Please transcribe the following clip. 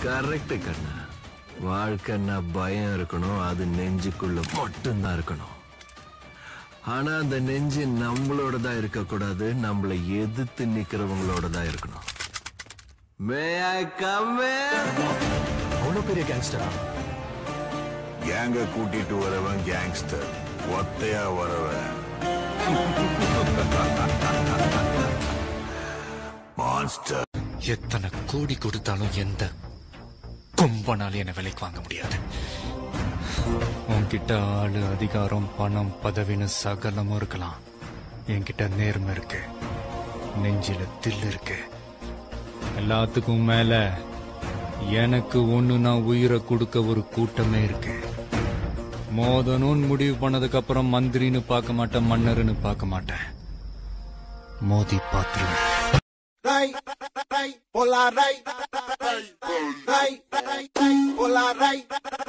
correct கண்ணா வாழ்க்கைன்னா பயம் இருக்கணும் அது நெஞ்சுக்குள்ள மட்டும்தான் இருக்கணும் ஆனா அந்த நெஞ்சு நம்மளோட தான் இருக்கக்கூடாது நம்மளை எதிர்த்து நிக்கிறவங்களோட தான் இருக்கணும் மே ஐ கம் அவ்வளவு பெரிய கேங்ஸ்டரா கேங்க கூட்டிட்டு வரவன் கேங்ஸ்டர் ஒத்தையா வரவன் மான்ஸ்டர் எத்தனை கோடி கொடுத்தாலும் எந்த கும்பனாலும் என்ன விலைக்கு வாங்க முடியாது உன்கிட்ட ஆளு அதிகாரம் பணம் பதவின்னு சகலமும் இருக்கலாம் என்கிட்ட நேர்மை இருக்கு நெஞ்சில தில் இருக்கு எல்லாத்துக்கும் மேல எனக்கு ஒண்ணு நான் உயிரை கொடுக்க ஒரு கூட்டமே இருக்கு மோதணும்னு முடிவு பண்ணதுக்கு அப்புறம் மந்திரின்னு பார்க்க மாட்டேன் மன்னர்னு பார்க்க மாட்டேன் மோதி பாத்துருவேன் right, right, por la right, right, right, right, por la right,